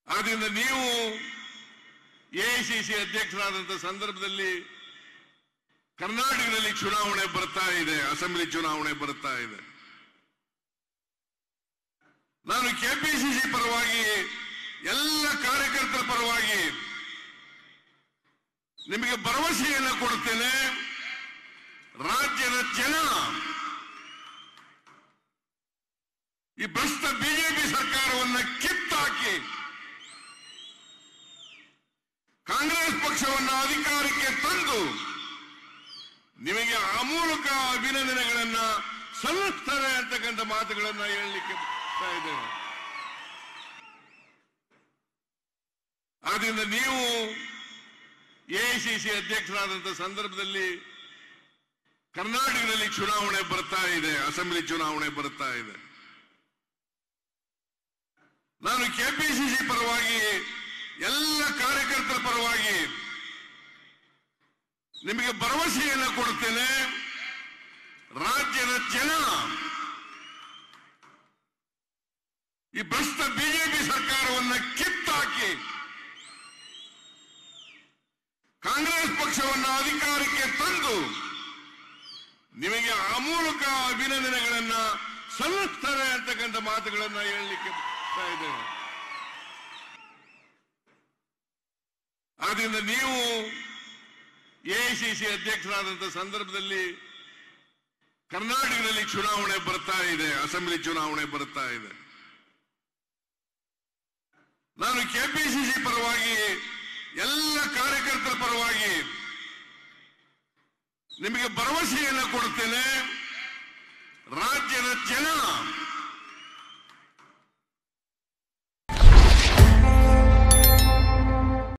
ಆದ್ರಿಂದ ನೀವು ಎಐಸಿಸಿ ಅಧ್ಯಕ್ಷರಾದಂಥ ಸಂದರ್ಭದಲ್ಲಿ ಕರ್ನಾಟಕದಲ್ಲಿ ಚುನಾವಣೆ ಬರ್ತಾ ಇದೆ ಅಸೆಂಬ್ಲಿ ಚುನಾವಣೆ ಬರ್ತಾ ಇದೆ ನಾನು ಕೆಪಿಸಿಸಿ ಪರವಾಗಿ ಎಲ್ಲ ಕಾರ್ಯಕರ್ತರ ಪರವಾಗಿ ನಿಮಗೆ ಭರವಸೆಯನ್ನು ಕೊಡ್ತೇನೆ ರಾಜ್ಯದ ಜನ ಈ ಭ್ರಷ್ಟ ಬಿಜೆಪಿ ಸರ್ಕಾರವನ್ನ ಕಿತ್ತಾಕಿ ಕಾಂಗ್ರೆಸ್ ಪಕ್ಷವನ್ನ ಅಧಿಕಾರಕ್ಕೆ ತಂದು ನಿಮಗೆ ಆ ಮೂಲಕ ಅಭಿನಂದನೆಗಳನ್ನ ಸಲ್ಲಿಸ್ತಾರೆ ಅಂತಕ್ಕಂಥ ಮಾತುಗಳನ್ನ ಹೇಳಲಿಕ್ಕೆ ಬರ್ತಾ ಇದ್ದೇನೆ ಆದ್ರಿಂದ ನೀವು ಎಐಸಿಸಿ ಅಧ್ಯಕ್ಷರಾದಂಥ ಸಂದರ್ಭದಲ್ಲಿ ಕರ್ನಾಟಕದಲ್ಲಿ ಚುನಾವಣೆ ಬರ್ತಾ ಇದೆ ಅಸೆಂಬ್ಲಿ ಚುನಾವಣೆ ಬರ್ತಾ ಇದೆ ನಾನು ಕೆಪಿಸಿಸಿ ಪರವಾಗಿ ಎಲ್ಲ ಕಾರ್ಯಕರ್ತರ ಪರವಾಗಿ ನಿಮಗೆ ಭರವಸೆಯನ್ನು ಕೊಡ್ತೇನೆ ರಾಜ್ಯದ ಜನ ಈ ಭ್ರಷ್ಟ ಬಿಜೆಪಿ ಸರ್ಕಾರವನ್ನ ಕಿತ್ತಾಕಿ ಕಾಂಗ್ರೆಸ್ ಪಕ್ಷವನ್ನ ಅಧಿಕಾರಕ್ಕೆ ತಂದು ನಿಮಗೆ ಆ ಮೂಲಕ ಅಭಿನಂದನೆಗಳನ್ನ ಸಲ್ಲಿಸ್ತಾರೆ ಅಂತಕ್ಕಂಥ ಮಾತುಗಳನ್ನ ಹೇಳಲಿಕ್ಕೆ ಬರ್ತಾ ಇದ್ದೇನೆ ಆದ್ರಿಂದ ನೀವು ಎಐಸಿಸಿ ಅಧ್ಯಕ್ಷರಾದಂಥ ಸಂದರ್ಭದಲ್ಲಿ ಕರ್ನಾಟಕದಲ್ಲಿ ಚುನಾವಣೆ ಬರ್ತಾ ಇದೆ ಅಸೆಂಬ್ಲಿ ಚುನಾವಣೆ ಬರ್ತಾ ಇದೆ ನಾನು ಕೆಪಿಸಿಸಿ ಪರವಾಗಿ ಎಲ್ಲ ಕಾರ್ಯಕರ್ತರ ಪರವಾಗಿ ನಿಮಗೆ ಭರವಸೆಯನ್ನು ಕೊಡ್ತೇನೆ ರಾಜ್ಯದ ಜನ